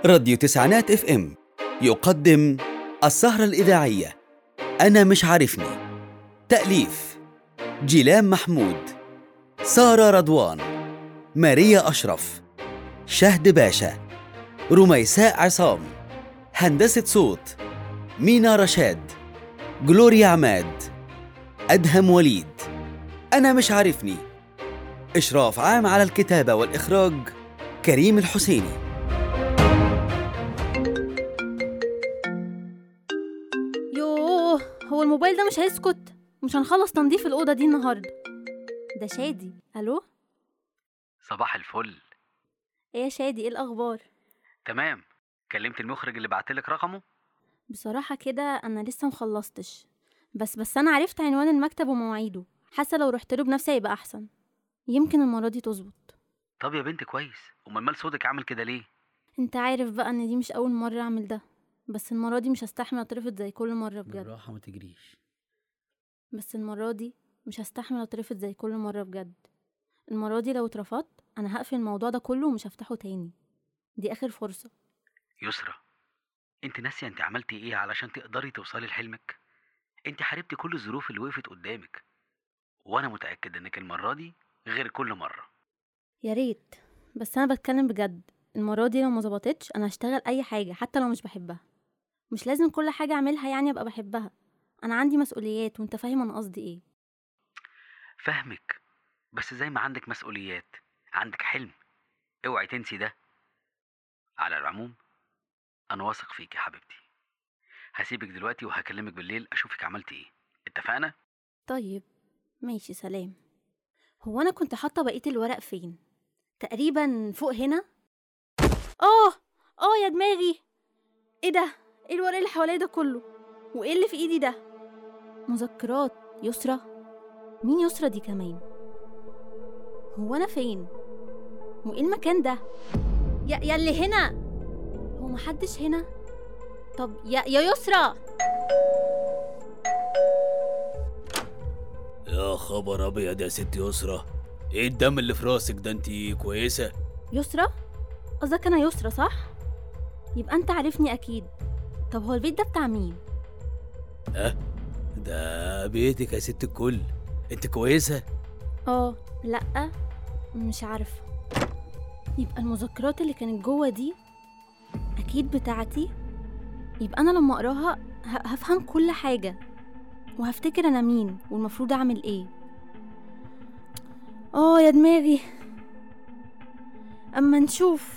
راديو تسعينات اف ام يقدم السهرة الإذاعية أنا مش عارفني تأليف جيلان محمود سارة رضوان ماريا أشرف شهد باشا رميساء عصام هندسة صوت مينا رشاد جلوريا عماد أدهم وليد أنا مش عارفني إشراف عام على الكتابة والإخراج كريم الحسيني يوه هو الموبايل ده مش هيسكت مش هنخلص تنظيف الأوضة دي النهاردة ده شادي ألو صباح الفل إيه يا شادي إيه الأخبار تمام كلمت المخرج اللي بعتلك رقمه بصراحة كده أنا لسه مخلصتش بس بس أنا عرفت عنوان المكتب ومواعيده حاسة لو رحت له بنفسي هيبقى أحسن يمكن المرة دي تظبط طب يا بنت كويس امال مال صوتك عامل كده ليه انت عارف بقى ان دي مش أول مرة أعمل ده بس المرة دي مش هستحمل أترفض زي كل مرة بجد بالراحه ما تجريش بس المرة دي مش هستحمل أترفض زي كل مرة بجد المرة دي لو اترفضت أنا هقفل الموضوع ده كله ومش هفتحه تاني دي آخر فرصة يسرا انت ناسيه انت عملتي ايه علشان تقدري توصلي لحلمك انت حاربتي كل الظروف اللي وقفت قدامك وانا متاكد انك المره دي غير كل مره يا ريت بس انا بتكلم بجد المره دي لو ما ظبطتش انا هشتغل اي حاجه حتى لو مش بحبها مش لازم كل حاجه اعملها يعني ابقى بحبها انا عندي مسؤوليات وانت فاهم انا قصدي ايه فاهمك بس زي ما عندك مسؤوليات عندك حلم اوعي تنسي ده على العموم انا واثق فيك يا حبيبتي هسيبك دلوقتي وهكلمك بالليل اشوفك عملتي ايه اتفقنا طيب ماشي سلام هو انا كنت حاطه بقيه الورق فين تقريبا فوق هنا اه اه يا دماغي ايه ده ايه الورق اللي حواليا ده كله وايه اللي في ايدي ده مذكرات يسرى مين يسرى دي كمان هو انا فين وايه المكان ده يا يا اللي هنا هو محدش هنا طب يا يا يسرى يا خبر ابيض يا ست يسرى ايه الدم اللي في راسك ده انت كويسه يسرى قصدك انا يسرى صح يبقى انت عارفني اكيد طب هو البيت ده بتاع مين ده بيتك يا ست الكل انت كويسه اه لا مش عارفه يبقى المذكرات اللي كانت جوه دي اكيد بتاعتي يبقى انا لما اقراها ه- هفهم كل حاجه وهفتكر انا مين والمفروض اعمل ايه اه يا دماغي اما نشوف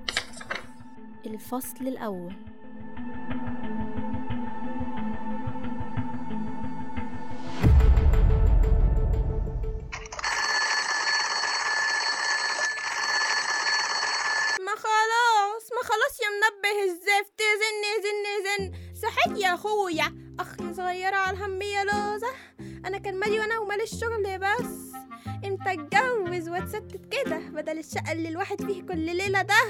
الفصل الاول ما خلاص ما خلاص يا منبه الزفت زن زن زن صحيت يا اخويا اخ يا صغيرة على الهم يا لوزة انا كان مالي وانا ومال الشغل بس امتى اتجوز واتستت كده بدل الشقة اللي الواحد فيه كل ليلة ده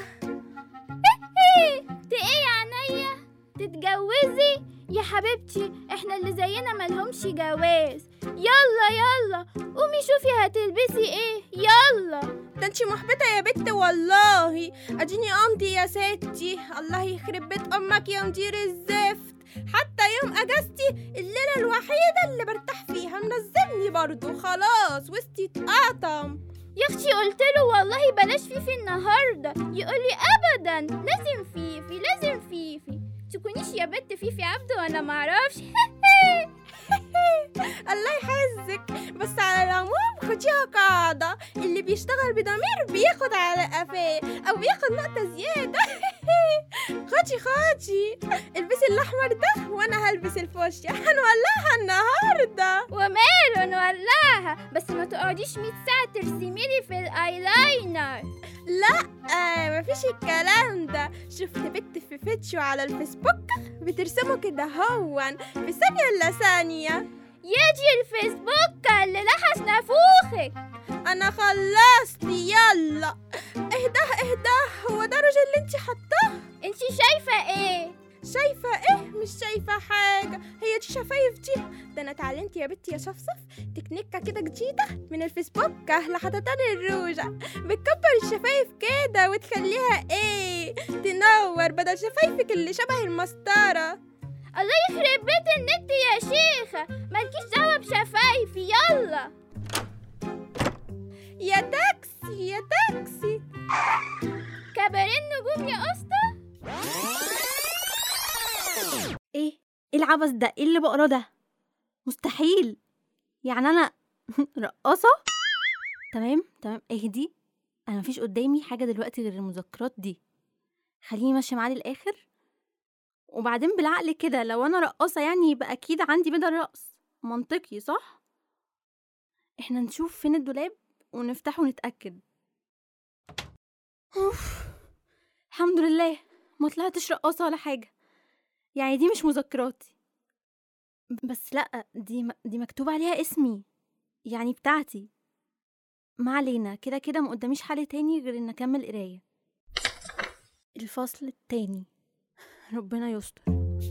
انت ايه يا عينيا تتجوزي يا حبيبتي احنا اللي زينا ملهمش جواز يلا يلا قومي شوفي هتلبسي ايه يلا ده انتي محبطة يا بت والله اديني قمتي يا ستي الله يخرب بيت امك يا مدير الزفت حتى يوم اجازتي الليلة الوحيدة اللي برتاح فيها منزلني برضو خلاص وسطي اتقطم يا اختي قلت له والله بلاش فيفي النهارده يقول لي ابدا لازم فيفي لازم فيفي تكونيش يا بنت فيفي عبده وانا معرفش الله يحزك بس على العموم خديها قاعدة اللي بيشتغل بضمير بياخد على قفاه أو بياخد نقطة زيادة خدي خدي البسي الأحمر ده وأنا هلبس الفوشيا هنولعها النهاردة وماله نولعها بس ما تقعديش 100 ساعه ترسمي لي في الايلاينر لا آه مفيش الكلام ده شفت بنت في فيتشو على الفيسبوك بترسمه كده هون في ثانية إلا ثانية يجي الفيسبوك اللي لحس نافوخك أنا خلصت يلا اهداه اهداه هو ده الروج اللي انتي حطاه انتي شايفه ايه شايفة ايه مش شايفة حاجة هي دي شفايف دي ده انا اتعلمت يا بنتي يا شفصف تكنيكة كده جديدة من الفيسبوك لحطتني الروجة بتكبر الشفايف كده وتخليها ايه تنور بدل شفايفك اللي شبه المسطرة الله يخرب بيت النت يا شيخة مالكيش دعوة بشفايفي يلا يا تاكسي يا تاكسي كبارين نجوم يا اسطى ايه ايه العبث ده ايه اللي بقراه ده مستحيل يعني انا رقاصه تمام تمام اهدي انا مفيش قدامي حاجه دلوقتي غير المذكرات دي خليني ماشيه معاه للاخر وبعدين بالعقل كده لو انا رقاصه يعني يبقى اكيد عندي بدل رقص منطقي صح احنا نشوف فين الدولاب ونفتحه ونتاكد اوف الحمد لله ما طلعتش رقاصه ولا حاجه يعني دي مش مذكراتي بس لا دي م- دي مكتوب عليها اسمي يعني بتاعتي ما علينا كده كده ما قداميش حل تاني غير ان اكمل قرايه الفصل التاني ربنا يستر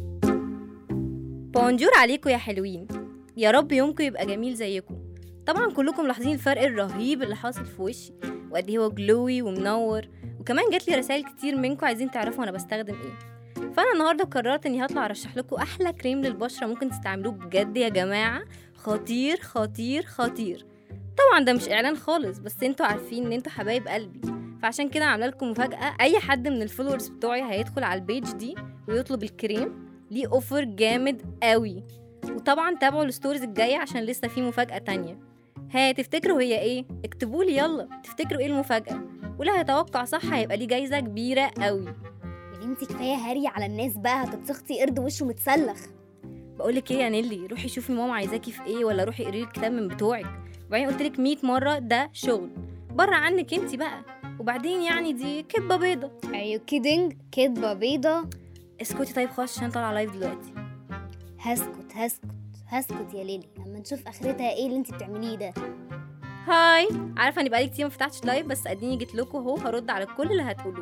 بونجور عليكم يا حلوين يا رب يومكم يبقى جميل زيكم طبعا كلكم ملاحظين الفرق الرهيب اللي حاصل في وشي وقد ايه هو جلوي ومنور وكمان جات لي رسائل كتير منكم عايزين تعرفوا انا بستخدم ايه فانا النهارده قررت اني هطلع ارشح لكم احلى كريم للبشره ممكن تستعملوه بجد يا جماعه خطير خطير خطير طبعا ده مش اعلان خالص بس انتوا عارفين ان انتوا حبايب قلبي فعشان كده عامله لكم مفاجاه اي حد من الفولورز بتوعي هيدخل على البيج دي ويطلب الكريم ليه اوفر جامد قوي وطبعا تابعوا الستوريز الجايه عشان لسه في مفاجاه تانية ها تفتكروا هي ايه اكتبوا لي يلا تفتكروا ايه المفاجاه واللي هيتوقع صح هيبقى ليه جايزه كبيره قوي يا بنتي كفايه هري على الناس بقى هتتسخطي قرد وشه متسلخ بقولك ايه يا نيلي روحي شوفي ماما عايزاكي في ايه ولا روحي قري الكتاب من بتوعك وبعدين قلت لك 100 مره ده شغل بره عنك انت بقى وبعدين يعني دي كدبه بيضه are you kidding كدبه بيضه اسكتي طيب خلاص عشان طالعه لايف دلوقتي هسكت هسكت هسكت يا ليلي اما نشوف اخرتها ايه اللي انت بتعمليه ده هاي عارفه اني بقالي كتير ما فتحتش لايف بس اديني جيت لكم اهو هرد على كل اللي هتقولوه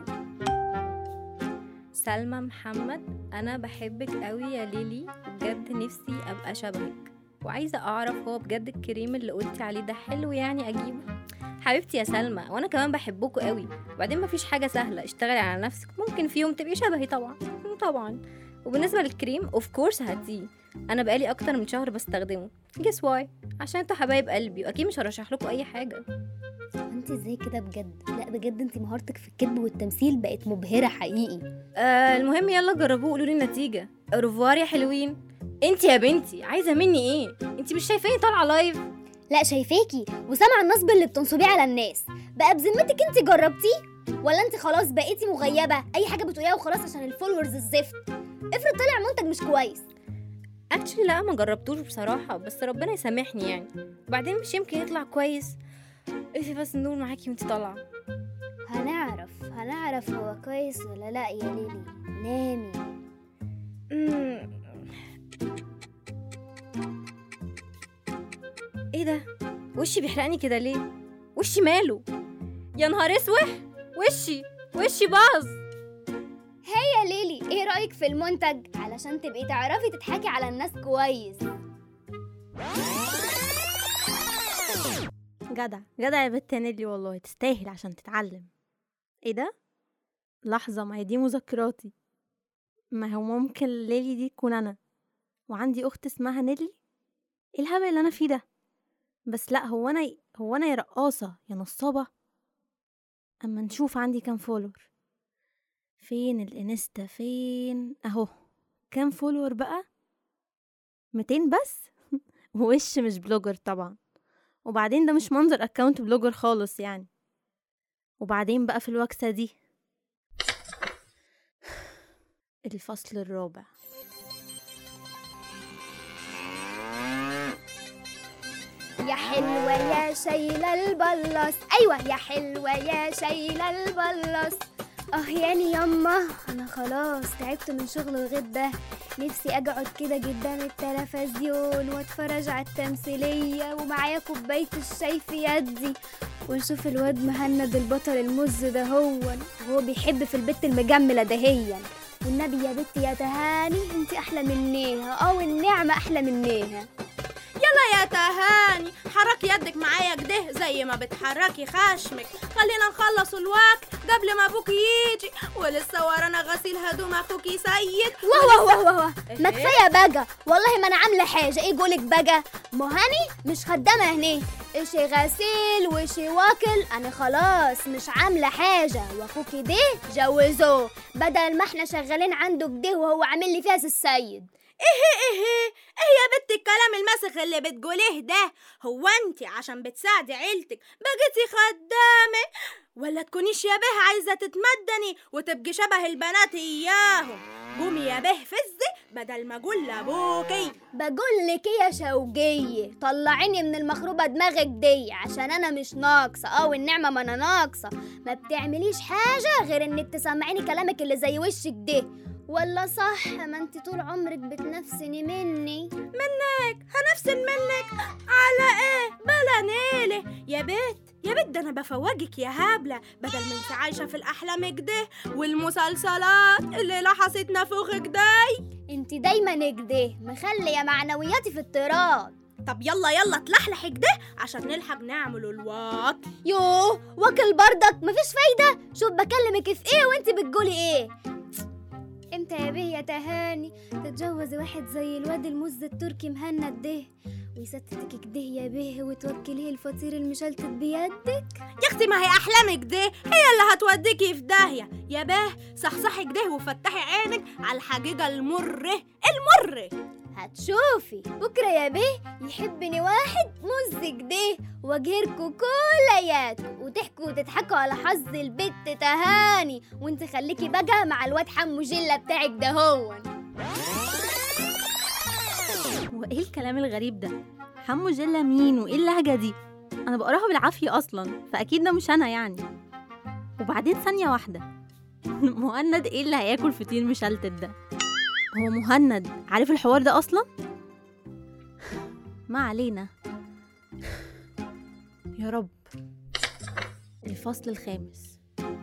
سلمى محمد انا بحبك قوي يا ليلي وبجد نفسي ابقى شبهك وعايزه اعرف هو بجد الكريم اللي قلتي عليه ده حلو يعني اجيبه حبيبتي يا سلمى وانا كمان بحبكوا قوي وبعدين مفيش حاجه سهله اشتغلي على نفسك ممكن في يوم تبقي شبهي طبعا طبعا وبالنسبه للكريم اوف كورس هاتيه انا بقالي اكتر من شهر بستخدمه جس واي عشان انتوا حبايب قلبي واكيد مش هرشح لكم اي حاجه انت ازاي كده بجد لا بجد انت مهارتك في الكذب والتمثيل بقت مبهره حقيقي آه المهم يلا جربوه قولوا لي النتيجه اوروفوار يا حلوين انت يا بنتي عايزه مني ايه انت مش شايفاني طالعه لايف لا شايفاكي وسامعه النصب اللي بتنصبيه على الناس بقى بذمتك انت جربتيه ولا انت خلاص بقيتي مغيبه اي حاجه بتقوليها وخلاص عشان الفولورز الزفت افرض طلع منتج مش كويس اكشلي لا ما جربتوش بصراحه بس ربنا يسامحني يعني وبعدين مش يمكن يطلع كويس اقفي بس النور معاكي وانت طالعه هنعرف هنعرف هو كويس ولا لا يا ليلي نامي مم. ايه ده وشي بيحرقني كده ليه وشي ماله يا نهار اسوح وشي وشي باظ يا ليلي ايه رايك في المنتج علشان تبقي تعرفي تضحكي على الناس كويس جدع جدع يا بنت نيلي والله تستاهل عشان تتعلم ايه ده لحظة ما هي دي مذكراتي ما هو ممكن ليلي دي تكون انا وعندي اخت اسمها نيلي ايه الهبل اللي انا فيه ده بس لا هو انا هو انا يا رقاصة يا نصابة اما نشوف عندي كام فولور فين الانستا فين اهو كام فولور بقى 200 بس وش مش بلوجر طبعا وبعدين ده مش منظر اكونت بلوجر خالص يعني وبعدين بقى في الوكسة دي الفصل الرابع يا حلوة يا شايلة البلص أيوة يا حلوة يا شايلة البلص اه يعني يما انا خلاص تعبت من شغل الغد ده نفسي اقعد كده قدام التلفزيون واتفرج على التمثيلية ومعايا كوباية الشاي في يدي ونشوف الواد مهند البطل المز ده هو وهو بيحب في البت المجملة دهيا والنبي يا بنتي يا تهاني انت احلى منيها اه والنعمة احلى منيها يا تهاني حرك يدك معايا كده زي ما بتحركي خشمك خلينا نخلص الوقت قبل ما ابوك يجي ولسه ورانا غسيل هدوم اخوكي سيد واه واه واه واه ما إيه؟ كفايه بقى والله ما انا عامله حاجه ايه قولك بقى مهاني مش خدامه هنا اشي غسيل وشي واكل انا خلاص مش عامله حاجه واخوكي ده جوزوه بدل ما احنا شغالين عنده كده وهو عامل لي فيها السيد ايه ايه ايه يا بنت الكلام المسخ اللي بتقوليه ده هو انت عشان بتساعدي عيلتك بقيتي خدامة ولا تكونيش يا به عايزة تتمدني وتبقي شبه البنات اياهم قومي يا به فزي بدل ما اقول لابوكي بقول لك ايه يا شوقية طلعيني من المخروبة دماغك دي عشان انا مش ناقصة اه والنعمة ما انا ناقصة ما بتعمليش حاجة غير انك تسمعيني كلامك اللي زي وشك ده ولا صح ما انت طول عمرك بتنفسني مني منك هنفسن منك على ايه بلا نيلة يا بيت يا بيت ده انا بفوجك يا هبلة بدل ما انت عايشة في الاحلام كده والمسلسلات اللي لحست نافوخك داي انت دايما كده مخلية معنوياتي في التراب طب يلا يلا تلحلح كده عشان نلحق نعملوا الوقت يوه واكل بردك مفيش فايدة شوف بكلمك في ايه وانت بتقولي ايه امتى يا بيه يا تهاني تتجوزي واحد زي الواد المز التركي مهند ده ويستتك كده يا بيه وتوكليه الفطير المشلتت بيدك يا اختي ما هي احلامك دي هي اللي هتوديكي في داهية يا باه صحصحي كده وفتحي عينك على الحقيقة المرة المرة هتشوفي بكرة يا بيه يحبني واحد مز كده واجهركوا كلياتكم وتحكوا وتضحكوا على حظ البت تهاني وانت خليكي بقى مع الواد حمو جيلا بتاعك ده هون هو ايه الكلام الغريب ده حمو جيلا مين وايه اللهجه دي انا بقراها بالعافيه اصلا فاكيد ده مش انا يعني وبعدين ثانيه واحده مهند ايه اللي هياكل فطير مشلتت ده هو مهند عارف الحوار ده اصلا ما علينا يا رب الفصل الخامس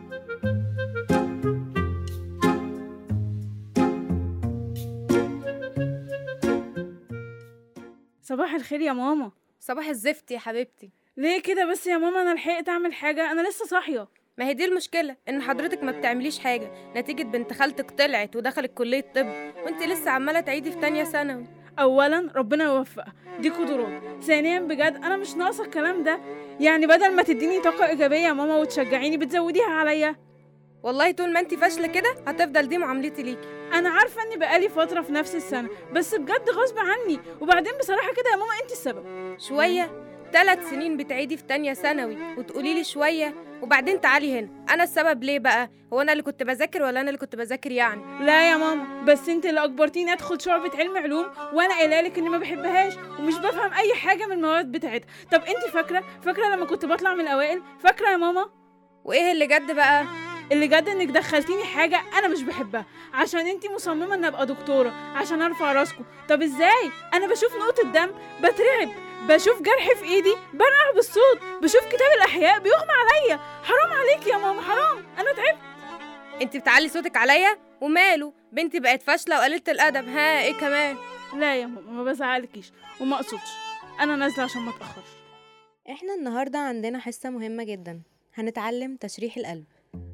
صباح الخير يا ماما صباح الزفت يا حبيبتي ليه كده بس يا ماما انا لحقت اعمل حاجه انا لسه صاحيه ما هي دي المشكلة إن حضرتك ما بتعمليش حاجة نتيجة بنت خالتك طلعت ودخلت كلية طب وانت لسه عمالة تعيدي في تانية ثانوي اولا ربنا يوفقها دي قدرات ثانيا بجد انا مش ناقصه الكلام ده يعني بدل ما تديني طاقه ايجابيه يا ماما وتشجعيني بتزوديها عليا والله طول ما انت فاشلة كده هتفضل دي معاملتي ليكي انا عارفه اني بقالي فتره في نفس السنه بس بجد غصب عني وبعدين بصراحه كده يا ماما انت السبب شوية ثلاث سنين بتعيدي في تانية ثانوي وتقولي لي شوية وبعدين تعالي هنا أنا السبب ليه بقى؟ هو أنا اللي كنت بذاكر ولا أنا اللي كنت بذاكر يعني؟ لا يا ماما بس انت اللي اجبرتيني ادخل شعبة علم علوم وانا قايله لك اني ما بحبهاش ومش بفهم اي حاجه من المواد بتاعتها طب انت فاكره فاكره لما كنت بطلع من الاوائل فاكره يا ماما وإيه اللي جد بقى؟ اللي جد انك دخلتيني حاجه انا مش بحبها عشان انت مصممه ان ابقى دكتوره عشان ارفع راسكم طب ازاي انا بشوف نقطه دم بترعب بشوف جرح في ايدي برقع بالصوت بشوف كتاب الاحياء بيغمى عليا حرام عليك يا ماما حرام انا تعبت انت بتعلي صوتك عليا وماله بنتي بقت فاشلة وقليلة الأدب ها إيه كمان؟ لا يا ماما ما بزعلكيش وما اقصدش انا نازله عشان ما اتاخرش احنا النهاردة عندنا حصة مهمة جدا هنتعلم تشريح القلب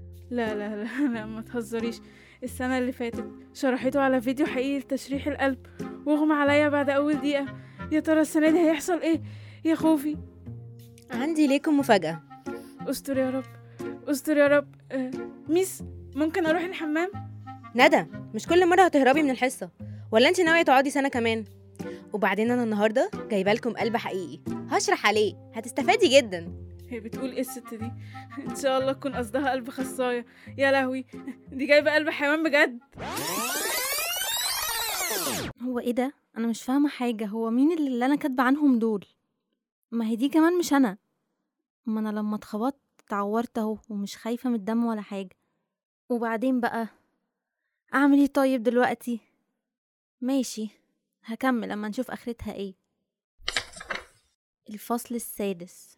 لا لا لا لا ما تهزريش السنة اللي فاتت شرحته على فيديو حقيقي لتشريح القلب واغمى عليا بعد أول دقيقة يا ترى السنة دي هيحصل ايه يا خوفي عندي ليكم مفاجأة استر يا رب استر يا رب آه ميس ممكن أروح الحمام ندى مش كل مرة هتهربي من الحصة ولا انت ناوية تقعدي سنة كمان وبعدين انا النهاردة جايبه لكم قلب حقيقي هشرح عليه هتستفادي جدا هي بتقول ايه الست دي ان شاء الله تكون قصدها قلب خصاية يا لهوي دي جايبة قلب حيوان بجد هو ايه ده انا مش فاهمه حاجه هو مين اللي, اللي انا كاتبه عنهم دول ما هي دي كمان مش انا ما انا لما اتخبطت اتعورت اهو ومش خايفه من الدم ولا حاجه وبعدين بقى اعمل ايه طيب دلوقتي ماشي هكمل لما نشوف اخرتها ايه الفصل السادس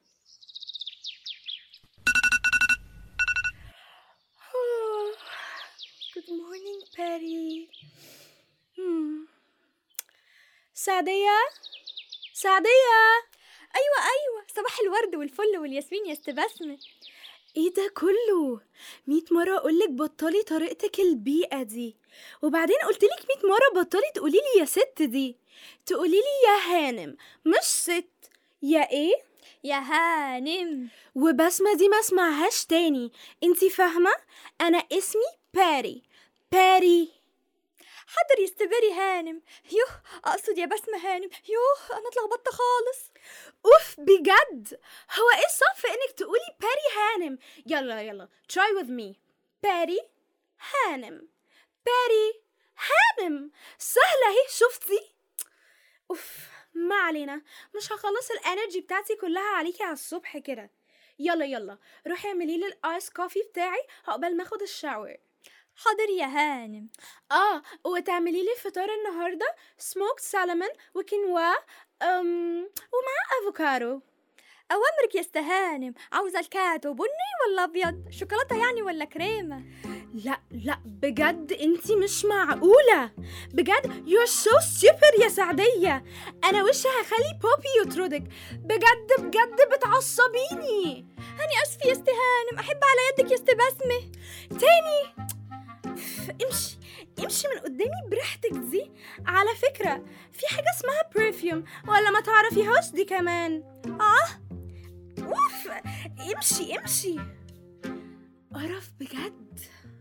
Good morning, Patty. Hmm. سعدية سعدية ايوه ايوه صباح الورد والفل والياسمين يا استبسمة ايه ده كله مية مرة اقولك بطلي طريقتك البيئة دي وبعدين قلتلك مية مرة بطلي تقوليلي يا ست دي تقوليلي يا هانم مش ست يا ايه يا هانم وبسمة دي ما اسمعهاش تاني انتي فاهمة انا اسمي باري باري حاضر يا استبري هانم يوه اقصد يا بسمة هانم يوه انا اتلخبطت خالص اوف بجد هو ايه الصف في انك تقولي باري هانم يلا يلا try with me باري هانم باري هانم سهلة اهي شفتي اوف ما علينا مش هخلص الانرجي بتاعتي كلها عليكي على الصبح كده يلا يلا روحي اعملي لي الايس كوفي بتاعي عقبال ما اخد الشاور حاضر يا هانم اه وتعملي لي فطار النهارده سموكed سالمون وكينوا أم ومع افوكادو اوامرك يا استهانم عاوزه الكاتو بني ولا ابيض شوكولاته يعني ولا كريمه لا لا بجد انتي مش معقولة بجد you're so stupid يا سعدية انا وش هخلي بوبي يطردك بجد بجد بتعصبيني هاني اسفه يا استهانم احب على يدك يا استبسمة تاني امشي امشي من قدامي بريحتك دي على فكرة في حاجة اسمها برفيوم ولا ما تعرفيهاش دي كمان اه اوف امشي امشي قرف بجد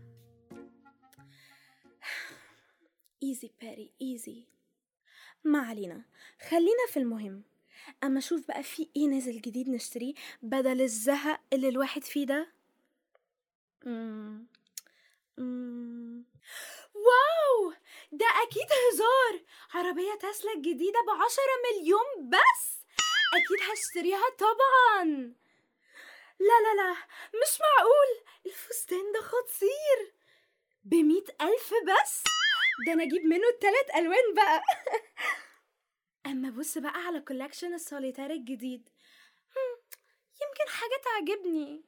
ايزي باري ايزي ما علينا خلينا في المهم اما اشوف بقى في ايه نازل جديد نشتريه بدل الزهق اللي الواحد فيه ده مم. مم. واو ده اكيد هزار عربية تسلا الجديدة بعشرة مليون بس اكيد هشتريها طبعا لا لا لا مش معقول الفستان ده خطير بمية ألف بس ده أنا أجيب منه التلات ألوان بقى أما بص بقى على كولكشن السوليتير الجديد هم، يمكن حاجة تعجبني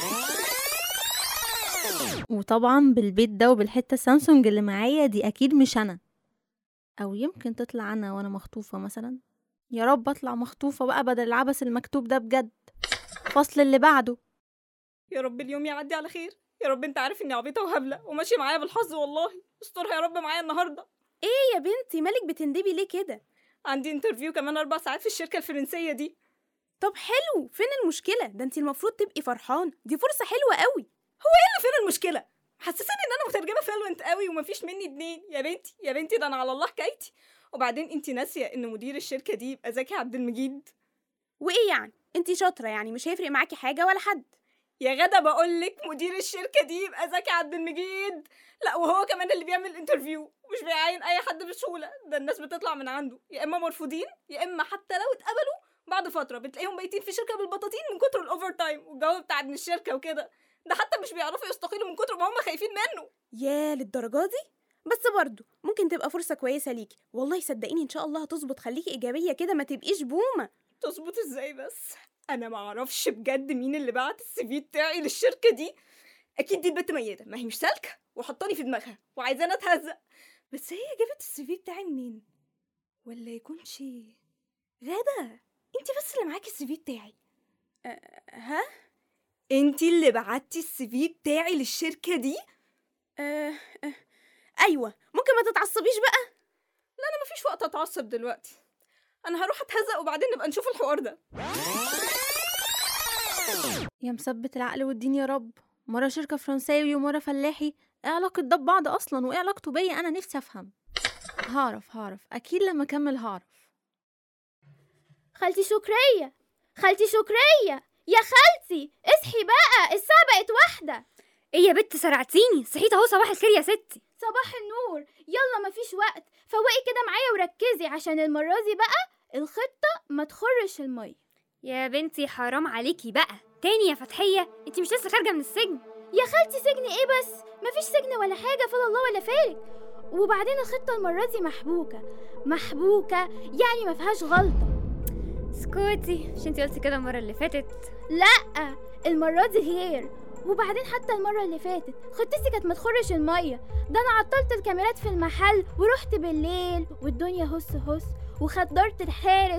وطبعا بالبيت ده وبالحتة سامسونج اللي معايا دي أكيد مش أنا أو يمكن تطلع أنا وأنا مخطوفة مثلا يا رب أطلع مخطوفة بقى بدل العبث المكتوب ده بجد الفصل اللي بعده يا رب اليوم يعدي على خير يا رب انت عارف اني عبيطه وهبله وماشيه معايا بالحظ والله استرها يا رب معايا النهارده ايه يا بنتي مالك بتندبي ليه كده عندي انترفيو كمان اربع ساعات في الشركه الفرنسيه دي طب حلو فين المشكلة ده انتي المفروض تبقي فرحان دي فرصة حلوة قوي هو ايه اللي فين المشكله حسسني ان انا مترجمه فلوينت قوي ومفيش مني اتنين يا بنتي يا بنتي ده انا على الله حكايتي وبعدين انت ناسيه ان مدير الشركه دي يبقى زكي عبد المجيد وايه يعني انتي شاطرة يعني مش هيفرق معاكي حاجة ولا حد يا غدا بقول لك مدير الشركه دي يبقى زكي عبد المجيد لا وهو كمان اللي بيعمل انترفيو ومش بيعين اي حد بسهوله ده الناس بتطلع من عنده يا اما مرفوضين يا اما حتى لو اتقبلوا بعد فتره بتلاقيهم بايتين في شركه بالبطاطين من كتر الاوفر تايم والجو بتاع ابن الشركه وكده ده حتى مش بيعرفوا يستقيلوا من كتر ما هم خايفين منه يا للدرجة دي بس برضه ممكن تبقى فرصة كويسة ليكي والله صدقيني ان شاء الله هتظبط خليكي ايجابية كده ما تبقيش بومة تظبط ازاي بس انا ما اعرفش بجد مين اللي بعت السي في بتاعي للشركه دي اكيد دي البت ميته ما هي مش سالكه وحطاني في دماغها وعايزاني اتهزق بس هي جابت السي في بتاعي منين ولا يكونش غدا انت بس اللي معاكي السي في بتاعي أه ها انت اللي بعتي السي في بتاعي للشركه دي أه أه ايوه ممكن ما تتعصبيش بقى لا انا مفيش وقت اتعصب دلوقتي انا هروح اتهزق وبعدين نبقى نشوف الحوار ده يا مثبت العقل والدين يا رب مرة شركة فرنساوي ومرة فلاحي ايه علاقة ده ببعض أصلا وايه علاقته بيا أنا نفسي أفهم هعرف هعرف أكيد لما أكمل هعرف خالتي شكرية خالتي شكرية يا خالتي اصحي بقى الساعة بقت واحدة ايه يا بت سرعتيني صحيت اهو صباح الخير يا ستي صباح النور يلا مفيش وقت فوقي كده معايا وركزي عشان المرة دي بقى الخطة ما تخرش المية يا بنتي حرام عليكي بقى تاني يا فتحيه انت مش لسه خارجه من السجن يا خالتي سجن ايه بس مفيش سجن ولا حاجة فضل الله ولا فارق وبعدين الخطة المرة دي محبوكة محبوكة يعني ما فيهاش غلطة اسكتي مش انت قلتي كده المره اللي فاتت لا المرة دي غير وبعدين حتى المرة اللي فاتت خطتي كانت ما تخرش المية ده أنا عطلت الكاميرات في المحل ورحت بالليل والدنيا هس هس وخدرت الحارس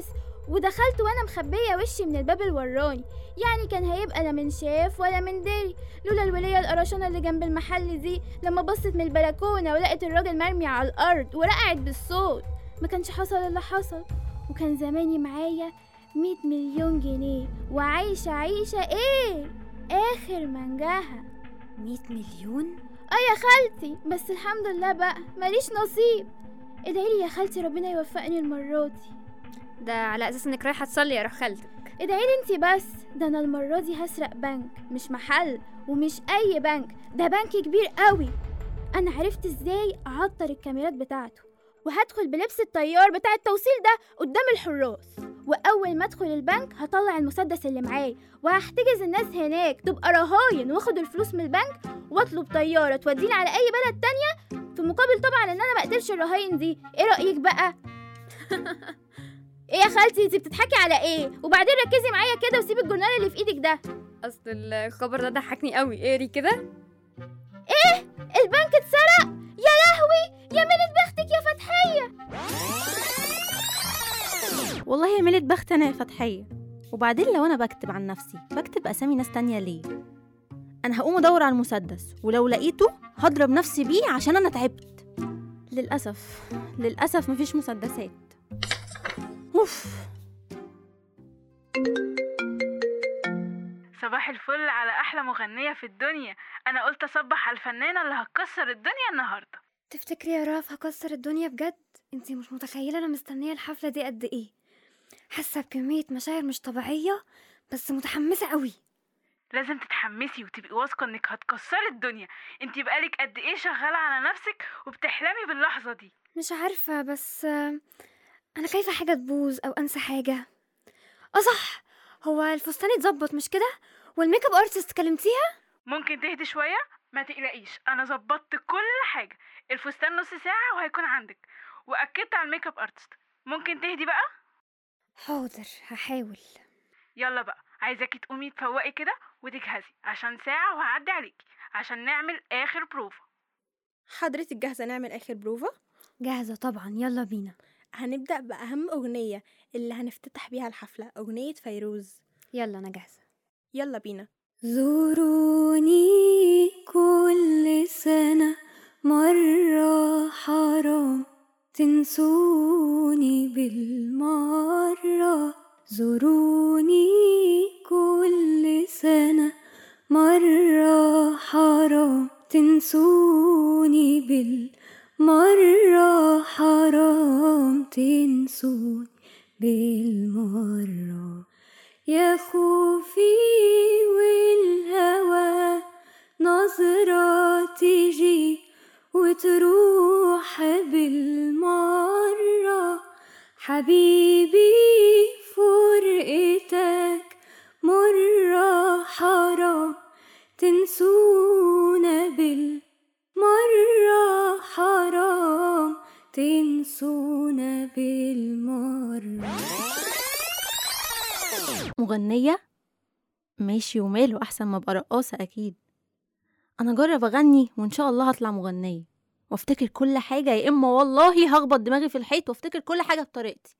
ودخلت وانا مخبيه وشي من الباب الوراني يعني كان هيبقى لا من شاف ولا من داري لولا الولية القرشانة اللي جنب المحل دي لما بصت من البلكونة ولقت الراجل مرمي على الأرض ورقعت بالصوت ما كانش حصل اللي حصل وكان زماني معايا مية مليون جنيه وعايشة عيشة ايه آخر منجاها مية مليون؟ اه يا خالتي بس الحمد لله بقى ماليش نصيب ادعيلي يا خالتي ربنا يوفقني المرة دي ده على اساس انك رايحه تصلي يا روح خالتك ادعيلي انتي بس ده انا المرة دي هسرق بنك مش محل ومش اي بنك ده بنك كبير قوي انا عرفت ازاي اعطر الكاميرات بتاعته وهدخل بلبس الطيار بتاع التوصيل ده قدام الحراس واول ما ادخل البنك هطلع المسدس اللي معايا وهحتجز الناس هناك تبقى رهاين واخد الفلوس من البنك واطلب طياره توديني على اي بلد تانية في مقابل طبعا ان انا ما اقتلش الرهاين دي ايه رايك بقى ايه يا خالتي انتي بتضحكي على ايه وبعدين ركزي معايا كده وسيبي الجورنال اللي في ايدك ده اصل الخبر ده ضحكني قوي اقري كده ايه البنك اتسرق يا لهوي يا ملت بختك يا فتحيه والله يا ميلة بخت انا يا فتحية وبعدين لو انا بكتب عن نفسي بكتب اسامي ناس تانية ليه انا هقوم ادور على المسدس ولو لقيته هضرب نفسي بيه عشان انا تعبت للاسف للاسف مفيش مسدسات اوف صباح الفل على احلى مغنيه في الدنيا انا قلت اصبح على الفنانه اللي هتكسر الدنيا النهارده تفتكري يا راف هكسر الدنيا بجد انتي مش متخيله انا مستنيه الحفله دي قد ايه حاسه بكميه مشاعر مش طبيعيه بس متحمسه قوي لازم تتحمسي وتبقي واثقه انك هتكسري الدنيا انتي بقالك قد ايه شغاله على نفسك وبتحلمي باللحظه دي مش عارفه بس آه، انا خايفه حاجه تبوظ او انسى حاجه اه صح هو الفستان اتظبط مش كده والميك اب ارتست كلمتيها ممكن تهدي شويه ما تقلقيش انا ظبطت كل حاجه الفستان نص ساعه وهيكون عندك واكدت على الميك اب ارتست ممكن تهدي بقى حاضر هحاول يلا بقى عايزاكي تقومي تفوقي كده وتجهزي عشان ساعه وهعدي عليكي عشان نعمل اخر بروفا حضرتك جاهزة نعمل آخر بروفا؟ جاهزه طبعا يلا بينا هنبدأ بأهم أغنية اللي هنفتتح بيها الحفلة أغنية فيروز يلا انا جاهزه يلا بينا زوروني كل سنة مرة حرام تنسوني بالمرة زوروني كل سنة مرة حرام تنسوني بالمرة حرام تنسوني بالمرة يا خوفي والهوى نظرة تجي وتروح بالمرة حبيبي فرقتك مرة حرام تنسونا بالمرة حرام تنسونا بالمرة مغنية ماشي وماله أحسن ما أبقى رقاصة أكيد أنا أجرب أغني وإن شاء الله هطلع مغنية وافتكر كل حاجة يا إما والله هخبط دماغي في الحيط وافتكر كل حاجة بطريقتي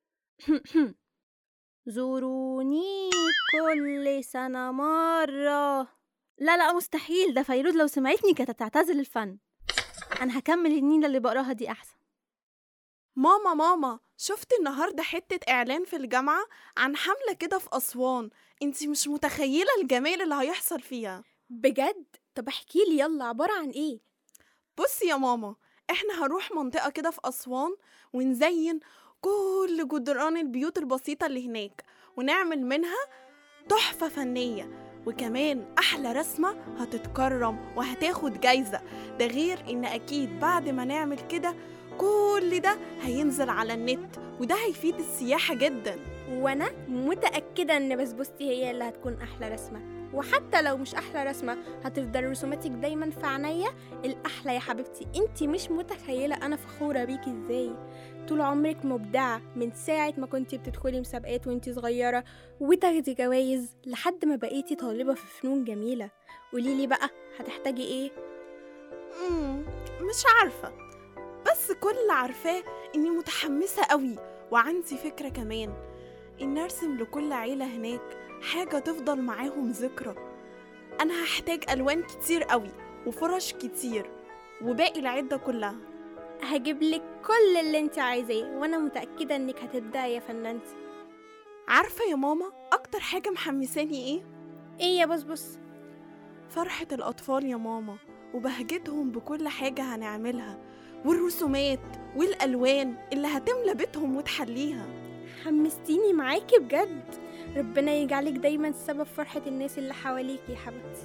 زوروني كل سنة مرة لا لا مستحيل ده فيروز لو سمعتني كانت هتعتزل الفن أنا هكمل النيلة اللي بقراها دي أحسن ماما ماما شفت النهاردة حتة إعلان في الجامعة عن حملة كده في أسوان انتي مش متخيلة الجمال اللي هيحصل فيها بجد طب احكيلي يلا عبارة عن ايه بصي يا ماما احنا هنروح منطقة كده في أسوان ونزين كل جدران البيوت البسيطة اللي هناك ونعمل منها تحفة فنية وكمان أحلى رسمة هتتكرم وهتاخد جايزة ده غير إن أكيد بعد ما نعمل كده كل ده هينزل على النت وده هيفيد السياحة جدا وانا متأكدة ان بسبوستي هي اللي هتكون احلى رسمة وحتى لو مش احلى رسمة هتفضل رسوماتك دايما في عينيا الاحلى يا حبيبتي انتي مش متخيلة انا فخورة بيكي ازاي طول عمرك مبدعة من ساعة ما كنتي بتدخلي مسابقات وانتي صغيرة وتاخدي جوايز لحد ما بقيتي طالبة في فنون جميلة قوليلي بقى هتحتاجي ايه مم، مش عارفة بس كل اللي عارفاه إني متحمسة قوي وعندي فكرة كمان إن أرسم لكل عيلة هناك حاجة تفضل معاهم ذكرى أنا هحتاج ألوان كتير قوي وفرش كتير وباقي العدة كلها هجيب لك كل اللي انت عايزاه وانا متأكدة انك هتبدعي يا فنانتي عارفة يا ماما أكتر حاجة محمساني إيه؟ ايه يا بصبص فرحة الأطفال يا ماما وبهجتهم بكل حاجة هنعملها والرسومات والألوان اللي هتملى بيتهم وتحليها حمستيني معاكي بجد ربنا يجعلك دايما سبب فرحة الناس اللي حواليكي يا حبيبتي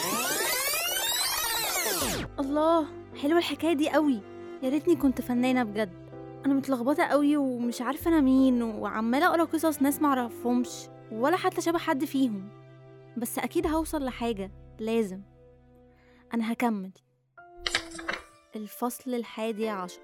الله حلوه الحكايه دي قوي يا ريتني كنت فنانه بجد انا متلخبطه قوي ومش عارفه انا مين وعماله اقرا قصص ناس معرفهمش ولا حتى شبه حد فيهم بس اكيد هوصل لحاجه لازم انا هكمل الفصل الحادي عشر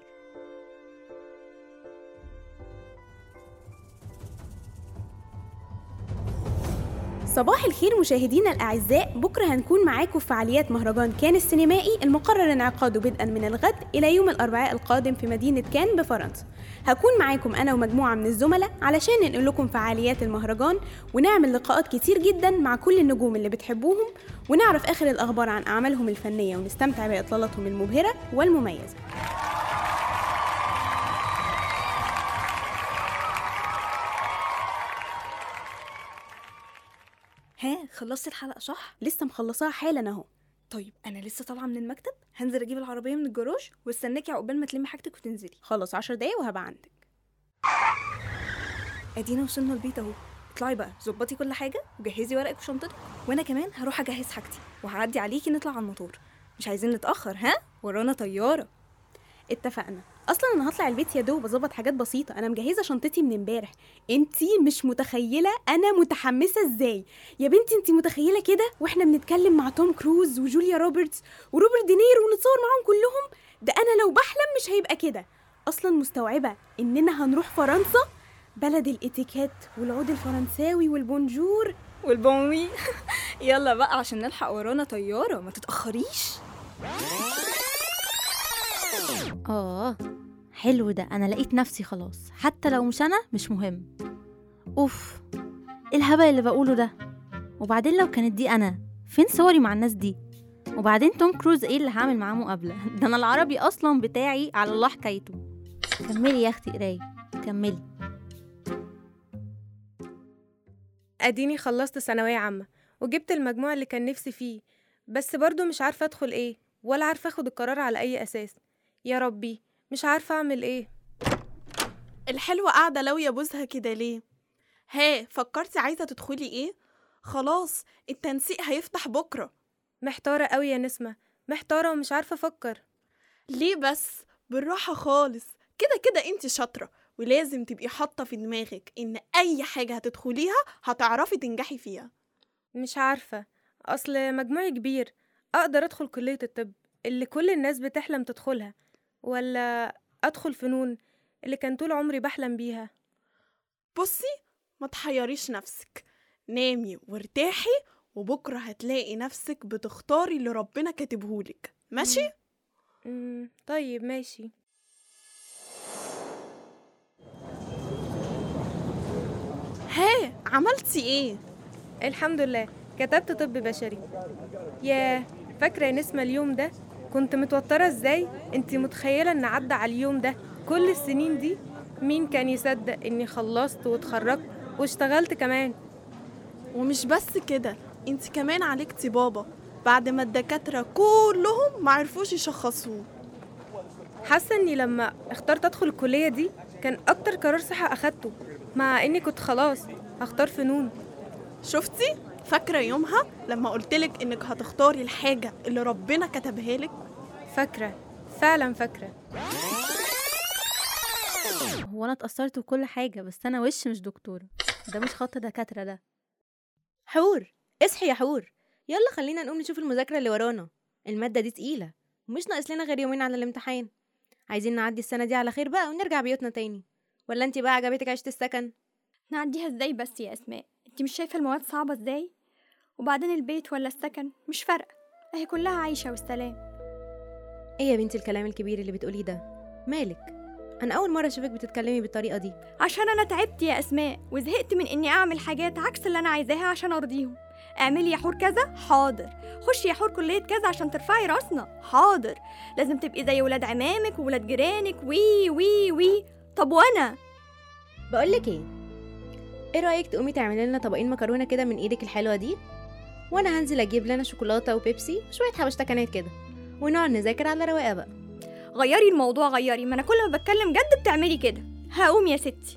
صباح الخير مشاهدينا الأعزاء بكرة هنكون معاكم في فعاليات مهرجان كان السينمائي المقرر انعقاده بدءا من الغد إلى يوم الأربعاء القادم في مدينة كان بفرنسا هكون معاكم أنا ومجموعة من الزملاء علشان ننقل لكم فعاليات المهرجان ونعمل لقاءات كتير جدا مع كل النجوم اللي بتحبوهم ونعرف آخر الأخبار عن أعمالهم الفنية ونستمتع بإطلالاتهم المبهرة والمميزة ها خلصت الحلقة صح؟ لسه مخلصاها حالا أهو طيب أنا لسه طالعة من المكتب هنزل أجيب العربية من الجراج واستناكي عقبال ما تلمي حاجتك وتنزلي خلاص عشر دقايق وهبقى عندك ادينا وصلنا البيت اهو اطلعي بقى ظبطي كل حاجة وجهزي ورقك وشنطتك وأنا كمان هروح أجهز حاجتي وهعدي عليكي نطلع على الموتور مش عايزين نتأخر ها؟ ورانا طيارة اتفقنا اصلا انا هطلع البيت يا دوب اظبط حاجات بسيطه انا مجهزه شنطتي من امبارح انتي مش متخيله انا متحمسه ازاي يا بنتي انتي متخيله كده واحنا بنتكلم مع توم كروز وجوليا روبرتس وروبرت دينيرو ونتصور معاهم كلهم ده انا لو بحلم مش هيبقى كده اصلا مستوعبه اننا هنروح فرنسا بلد الاتيكيت والعود الفرنساوي والبونجور والبونوي يلا بقى عشان نلحق ورانا طيارة ما تتأخريش اه حلو ده انا لقيت نفسي خلاص حتى لو مش انا مش مهم اوف ايه الهبل اللي بقوله ده وبعدين لو كانت دي انا فين صوري مع الناس دي وبعدين توم كروز ايه اللي هعمل معاه مقابله ده انا العربي اصلا بتاعي على الله حكايته كملي يا اختي قرايه كملي اديني خلصت ثانويه عامه وجبت المجموع اللي كان نفسي فيه بس برضو مش عارفه ادخل ايه ولا عارفه اخد القرار على اي اساس يا ربي مش عارفه اعمل ايه الحلوة قاعدة لو يا بوزها كده ليه ها فكرتي عايزة تدخلي ايه خلاص التنسيق هيفتح بكرة محتاره قوي يا نسمه محتاره ومش عارفه افكر ليه بس بالراحة خالص كده كده انت شاطرة ولازم تبقي حاطة في دماغك ان اي حاجة هتدخليها هتعرفي تنجحي فيها مش عارفه اصل مجموعي كبير اقدر ادخل كليه الطب اللي كل الناس بتحلم تدخلها ولا ادخل فنون اللي كان طول عمري بحلم بيها بصي ما تحيريش نفسك نامي وارتاحي وبكرة هتلاقي نفسك بتختاري اللي ربنا كاتبهولك ماشي؟ مم. طيب ماشي ها عملتي ايه؟ الحمد لله كتبت طب بشري ياه فاكرة يا نسمة اليوم ده كنت متوترة ازاي انتي متخيلة ان عدى على اليوم ده كل السنين دي مين كان يصدق اني خلصت واتخرجت واشتغلت كمان ومش بس كده انت كمان عالجتي بابا بعد ما الدكاترة كلهم معرفوش يشخصوه حاسة اني لما اخترت ادخل الكلية دي كان اكتر قرار صح اخدته مع اني كنت خلاص هختار فنون شفتي؟ فاكرة يومها لما قلتلك انك هتختاري الحاجة اللي ربنا كتبها لك؟ فاكرة فعلا فاكرة هو انا اتأثرت بكل حاجة بس انا وش مش دكتورة ده مش خط دكاترة ده حور اصحي يا حور يلا خلينا نقوم نشوف المذاكرة اللي ورانا المادة دي تقيلة ومش ناقص لنا غير يومين على الامتحان عايزين نعدي السنة دي على خير بقى ونرجع بيوتنا تاني ولا انتي بقى عجبتك عيشة السكن نعديها ازاي بس يا اسماء انت مش شايفه المواد صعبه ازاي وبعدين البيت ولا السكن مش فارقه اهي كلها عايشه والسلام ايه يا بنتي الكلام الكبير اللي بتقوليه ده مالك انا اول مره اشوفك بتتكلمي بالطريقه دي عشان انا تعبت يا اسماء وزهقت من اني اعمل حاجات عكس اللي انا عايزاها عشان ارضيهم اعملي يا حور كذا حاضر خشي يا حور كلية كذا عشان ترفعي راسنا حاضر لازم تبقي زي ولاد عمامك وولاد جيرانك وي وي وي طب وانا بقولك ايه ايه رايك تقومي تعملي لنا طبقين مكرونه كده من ايدك الحلوه دي وانا هنزل اجيب لنا شوكولاته وبيبسي وشويه حبشتكنات كده ونقعد نذاكر على رواقه بقى غيري الموضوع غيري ما انا كل ما بتكلم جد بتعملي كده هقوم يا ستي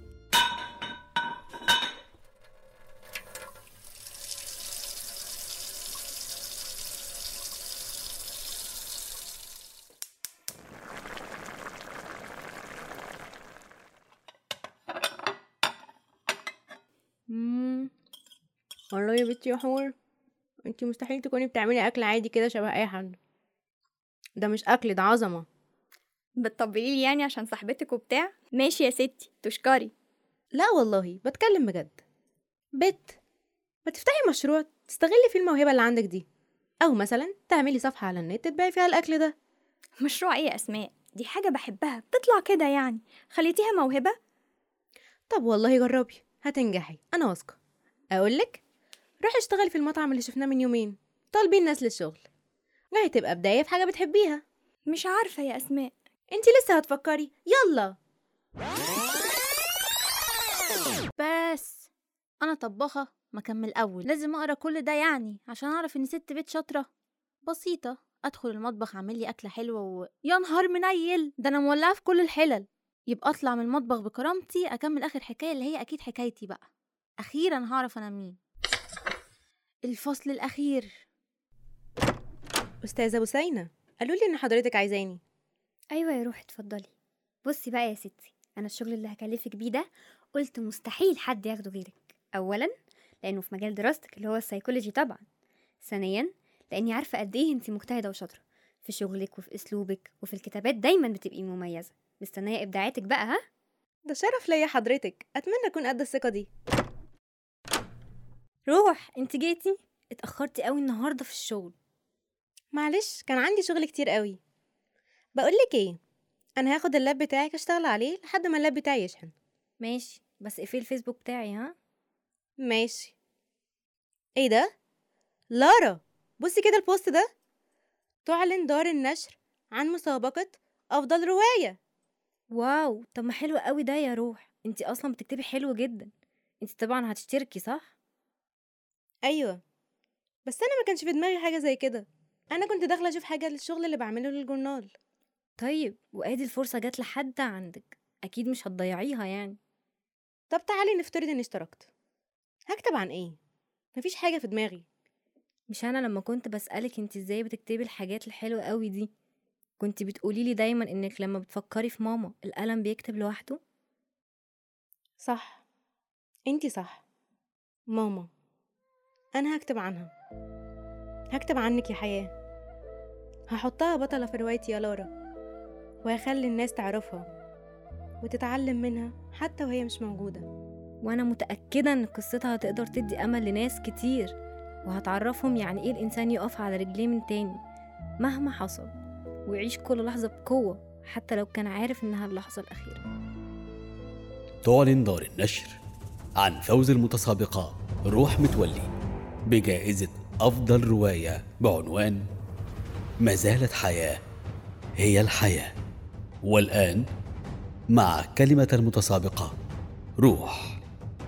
مم. والله يا بنتي يا حور انتي مستحيل تكوني بتعملي اكل عادي كده شبه اي حد ده مش اكل ده عظمه بتطبلي لي يعني عشان صاحبتك وبتاع ماشي يا ستي تشكري لا والله بتكلم بجد بت ما تفتحي مشروع تستغلي فيه الموهبه اللي عندك دي او مثلا تعملي صفحه على النت تبيعي فيها الاكل ده مشروع ايه يا اسماء دي حاجه بحبها بتطلع كده يعني خليتيها موهبه طب والله جربي هتنجحي انا واثقه اقولك روحي اشتغلي في المطعم اللي شفناه من يومين طالبين ناس للشغل وهتبقى بدايه في حاجه بتحبيها مش عارفه يا اسماء انتي لسه هتفكري يلا بس انا طباخه ما كمل الاول لازم اقرا كل ده يعني عشان اعرف اني ست بيت شاطره بسيطه ادخل المطبخ اعمل لي اكله حلوه و... يا نهار منيل ده انا مولعه في كل الحلل يبقى اطلع من المطبخ بكرامتي اكمل اخر حكايه اللي هي اكيد حكايتي بقى اخيرا هعرف انا مين الفصل الاخير استاذه بوسينه قالوا لي ان حضرتك عايزاني ايوه يا روحي اتفضلي بصي بقى يا ستي انا الشغل اللي هكلفك بيه ده قلت مستحيل حد ياخده غيرك اولا لانه في مجال دراستك اللي هو السيكولوجي طبعا ثانيا لاني عارفه قد ايه انت مجتهده وشاطره في شغلك وفي اسلوبك وفي الكتابات دايما بتبقي مميزه مستنيه ابداعاتك بقى ها ده شرف ليا حضرتك اتمنى اكون قد الثقه دي روح انت جيتي اتاخرتي قوي النهارده في الشغل معلش كان عندي شغل كتير قوي بقولك ايه انا هاخد اللاب بتاعك اشتغل عليه لحد ما اللاب بتاعي يشحن ماشي بس اقفلي الفيسبوك بتاعي ها ماشي ايه ده لارا بصي كده البوست ده تعلن دار النشر عن مسابقة أفضل رواية واو طب ما حلو قوي ده يا روح انت اصلا بتكتبي حلو جدا انت طبعا هتشتركي صح أيوة بس أنا ما كانش في دماغي حاجة زي كده أنا كنت داخلة أشوف حاجة للشغل اللي بعمله للجورنال طيب وادي الفرصه جات لحد عندك اكيد مش هتضيعيها يعني طب تعالي نفترض إني اشتركت هكتب عن إيه مفيش حاجة في دماغي مش انا لما كنت بسالك انت ازاي بتكتبي الحاجات الحلوه قوي دي كنت بتقولي لي دايما انك لما بتفكري في ماما القلم بيكتب لوحده صح انتي صح ماما أنا هكتب عنها هكتب عنك يا حياة هحطها بطلة في روايتي يا لارا وهخلي الناس تعرفها وتتعلم منها حتى وهي مش موجودة وانا متاكده ان قصتها هتقدر تدي امل لناس كتير وهتعرفهم يعني ايه الانسان يقف على رجليه من تاني مهما حصل ويعيش كل لحظه بقوه حتى لو كان عارف انها اللحظه الاخيره تعلن دار النشر عن فوز المتسابقة روح متولي بجائزة أفضل رواية بعنوان ما زالت حياة هي الحياة والآن مع كلمة المتسابقة روح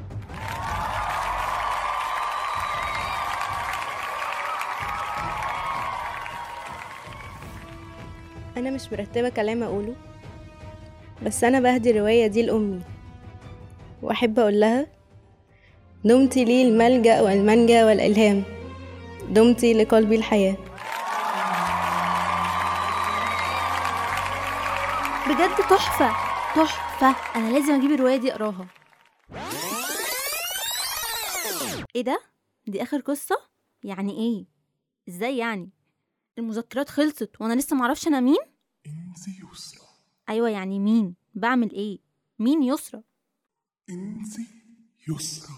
أنا مش مرتبة كلام أقوله بس أنا بهدي الرواية دي لأمي وأحب أقول لها دمت لي الملجأ والمنجى والإلهام دمت لقلبي الحياة بجد تحفه تحفه انا لازم اجيب الروايه دي اقراها ايه ده دي اخر قصه يعني ايه ازاي يعني المذكرات خلصت وانا لسه معرفش انا مين انسي يسرى ايوه يعني مين بعمل ايه مين يسرى انسي يسرى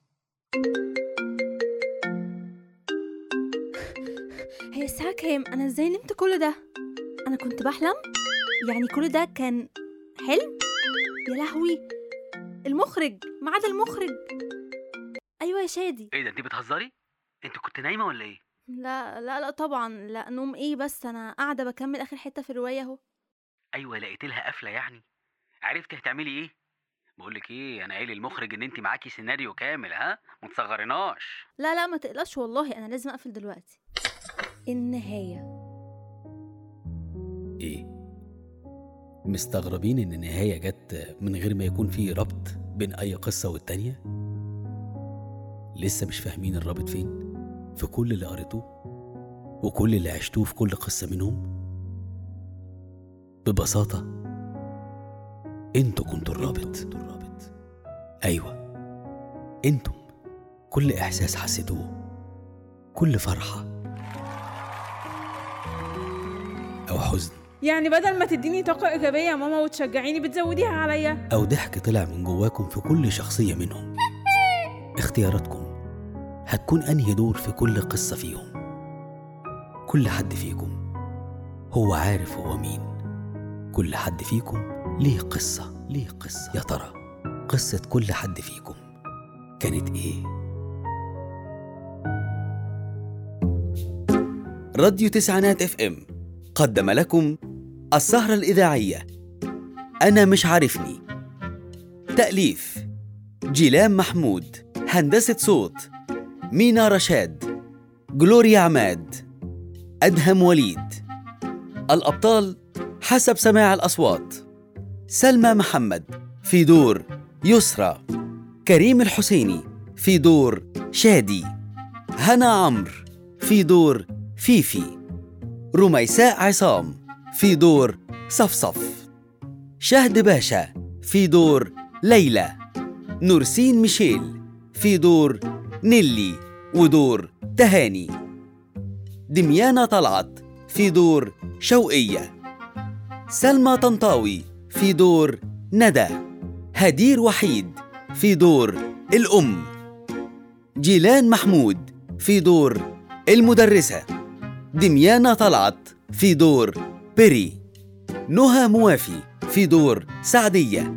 هي الساعه كام انا ازاي نمت كل ده انا كنت بحلم يعني كل ده كان حلم يا لهوي المخرج ميعاد المخرج ايوه يا شادي ايه ده انت بتهزري انت كنت نايمه ولا ايه لا لا لا طبعا لا نوم ايه بس انا قاعده بكمل اخر حته في الروايه اهو ايوه لقيت لها قفله يعني عرفتي هتعملي ايه بقول لك ايه انا قايل للمخرج ان انت معاكي سيناريو كامل ها ما تصغرناش لا لا ما تقلقش والله انا لازم اقفل دلوقتي النهايه ايه مستغربين ان النهايه جت من غير ما يكون في ربط بين اي قصه والتانيه لسه مش فاهمين الرابط فين في كل اللي قريتوه وكل اللي عشتوه في كل قصه منهم ببساطه انتوا كنتوا الرابط ايوه انتم كل احساس حسيتوه كل فرحه او حزن يعني بدل ما تديني طاقة إيجابية يا ماما وتشجعيني بتزوديها عليا أو ضحك طلع من جواكم في كل شخصية منهم اختياراتكم هتكون أنهي دور في كل قصة فيهم كل حد فيكم هو عارف هو مين كل حد فيكم ليه قصة ليه قصة يا ترى قصة كل حد فيكم كانت إيه؟ راديو تسعينات اف ام قدم لكم السهرة الإذاعية أنا مش عارفني تأليف جيلان محمود هندسة صوت مينا رشاد جلوريا عماد أدهم وليد الأبطال حسب سماع الأصوات سلمى محمد في دور يسرى كريم الحسيني في دور شادي هنا عمرو في دور فيفي رميساء عصام في دور صفصف شهد باشا في دور ليلى نورسين ميشيل في دور نيلي ودور تهاني دميانة طلعت في دور شوقية سلمى طنطاوي في دور ندى هدير وحيد في دور الأم جيلان محمود في دور المدرسة دميانة طلعت في دور بيري نهى موافي في دور سعدية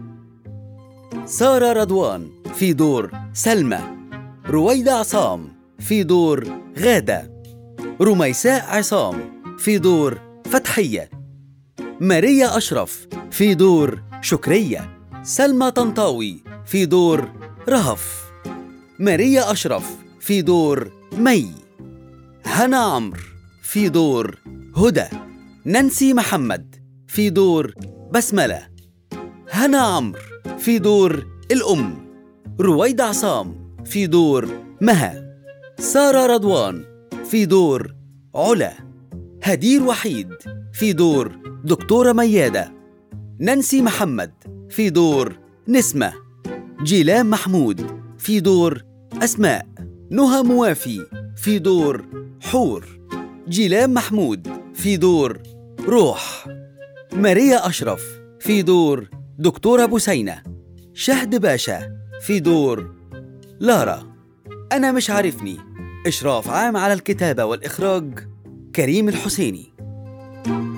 سارة رضوان في دور سلمى رويدة عصام في دور غادة رميساء عصام في دور فتحية ماريا أشرف في دور شكرية سلمى طنطاوي في دور رهف ماريا أشرف في دور مي هنا عمرو في دور هدى نانسي محمد في دور بسملة هنا عمرو في دور الأم رويدة عصام في دور مها سارة رضوان في دور علا هدير وحيد في دور دكتورة ميادة نانسي محمد في دور نسمة جيلان محمود في دور أسماء نهى موافي في دور حور جيلان محمود في دور روح ماريا أشرف في دور دكتورة بوسينة شهد باشا في دور لارا أنا مش عارفني إشراف عام على الكتابة والإخراج كريم الحسيني